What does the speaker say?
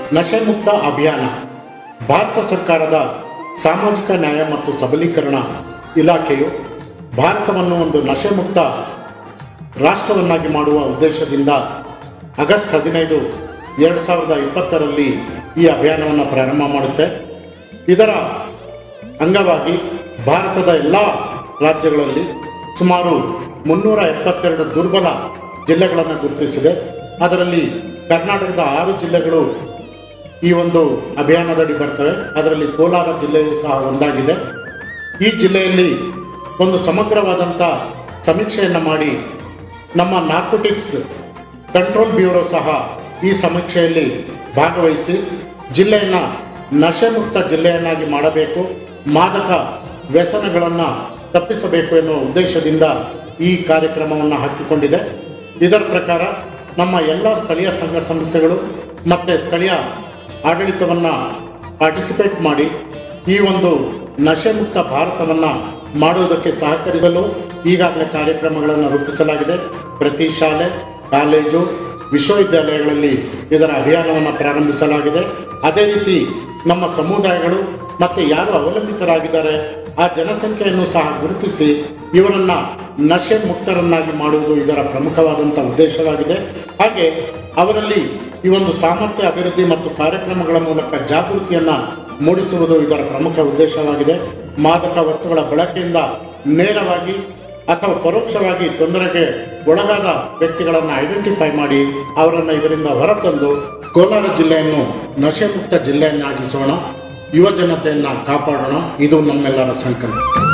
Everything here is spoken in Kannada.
ನಶೆ ಮುಕ್ತ ಅಭಿಯಾನ ಭಾರತ ಸರ್ಕಾರದ ಸಾಮಾಜಿಕ ನ್ಯಾಯ ಮತ್ತು ಸಬಲೀಕರಣ ಇಲಾಖೆಯು ಭಾರತವನ್ನು ಒಂದು ನಶೆ ಮುಕ್ತ ರಾಷ್ಟ್ರವನ್ನಾಗಿ ಮಾಡುವ ಉದ್ದೇಶದಿಂದ ಆಗಸ್ಟ್ ಹದಿನೈದು ಎರಡು ಸಾವಿರದ ಇಪ್ಪತ್ತರಲ್ಲಿ ಈ ಅಭಿಯಾನವನ್ನು ಪ್ರಾರಂಭ ಮಾಡುತ್ತೆ ಇದರ ಅಂಗವಾಗಿ ಭಾರತದ ಎಲ್ಲ ರಾಜ್ಯಗಳಲ್ಲಿ ಸುಮಾರು ಮುನ್ನೂರ ಎಪ್ಪತ್ತೆರಡು ದುರ್ಬಲ ಜಿಲ್ಲೆಗಳನ್ನು ಗುರುತಿಸಿದೆ ಅದರಲ್ಲಿ ಕರ್ನಾಟಕದ ಆರು ಜಿಲ್ಲೆಗಳು ಈ ಒಂದು ಅಭಿಯಾನದಡಿ ಬರ್ತವೆ ಅದರಲ್ಲಿ ಕೋಲಾರ ಜಿಲ್ಲೆಯೂ ಸಹ ಒಂದಾಗಿದೆ ಈ ಜಿಲ್ಲೆಯಲ್ಲಿ ಒಂದು ಸಮಗ್ರವಾದಂಥ ಸಮೀಕ್ಷೆಯನ್ನು ಮಾಡಿ ನಮ್ಮ ನಾರ್ಕೋಟಿಕ್ಸ್ ಕಂಟ್ರೋಲ್ ಬ್ಯೂರೋ ಸಹ ಈ ಸಮೀಕ್ಷೆಯಲ್ಲಿ ಭಾಗವಹಿಸಿ ಜಿಲ್ಲೆಯನ್ನು ನಶೆ ಮುಕ್ತ ಜಿಲ್ಲೆಯನ್ನಾಗಿ ಮಾಡಬೇಕು ಮಾದಕ ವ್ಯಸನಗಳನ್ನು ತಪ್ಪಿಸಬೇಕು ಎನ್ನುವ ಉದ್ದೇಶದಿಂದ ಈ ಕಾರ್ಯಕ್ರಮವನ್ನು ಹಾಕಿಕೊಂಡಿದೆ ಇದರ ಪ್ರಕಾರ ನಮ್ಮ ಎಲ್ಲ ಸ್ಥಳೀಯ ಸಂಘ ಸಂಸ್ಥೆಗಳು ಮತ್ತು ಸ್ಥಳೀಯ ಆಡಳಿತವನ್ನು ಪಾರ್ಟಿಸಿಪೇಟ್ ಮಾಡಿ ಈ ಒಂದು ನಶೆ ಮುಕ್ತ ಭಾರತವನ್ನು ಮಾಡುವುದಕ್ಕೆ ಸಹಕರಿಸಲು ಈಗಾಗಲೇ ಕಾರ್ಯಕ್ರಮಗಳನ್ನು ರೂಪಿಸಲಾಗಿದೆ ಪ್ರತಿ ಶಾಲೆ ಕಾಲೇಜು ವಿಶ್ವವಿದ್ಯಾಲಯಗಳಲ್ಲಿ ಇದರ ಅಭಿಯಾನವನ್ನು ಪ್ರಾರಂಭಿಸಲಾಗಿದೆ ಅದೇ ರೀತಿ ನಮ್ಮ ಸಮುದಾಯಗಳು ಮತ್ತು ಯಾರು ಅವಲಂಬಿತರಾಗಿದ್ದಾರೆ ಆ ಜನಸಂಖ್ಯೆಯನ್ನು ಸಹ ಗುರುತಿಸಿ ಇವರನ್ನ ನಶೆ ಮುಕ್ತರನ್ನಾಗಿ ಮಾಡುವುದು ಇದರ ಪ್ರಮುಖವಾದಂಥ ಉದ್ದೇಶವಾಗಿದೆ ಹಾಗೆ ಅವರಲ್ಲಿ ಈ ಒಂದು ಸಾಮರ್ಥ್ಯ ಅಭಿವೃದ್ಧಿ ಮತ್ತು ಕಾರ್ಯಕ್ರಮಗಳ ಮೂಲಕ ಜಾಗೃತಿಯನ್ನ ಮೂಡಿಸುವುದು ಇದರ ಪ್ರಮುಖ ಉದ್ದೇಶವಾಗಿದೆ ಮಾದಕ ವಸ್ತುಗಳ ಬಳಕೆಯಿಂದ ನೇರವಾಗಿ ಅಥವಾ ಪರೋಕ್ಷವಾಗಿ ತೊಂದರೆಗೆ ಒಳಗಾದ ವ್ಯಕ್ತಿಗಳನ್ನು ಐಡೆಂಟಿಫೈ ಮಾಡಿ ಅವರನ್ನು ಇದರಿಂದ ಹೊರತಂದು ಕೋಲಾರ ಜಿಲ್ಲೆಯನ್ನು ನಶೆ ಮುಕ್ತ ಜಿಲ್ಲೆಯನ್ನಾಗಿಸೋಣ ಯುವ ಜನತೆಯನ್ನು ಕಾಪಾಡೋಣ ಇದು ನಮ್ಮೆಲ್ಲರ ಸಂಕಲ್ಪ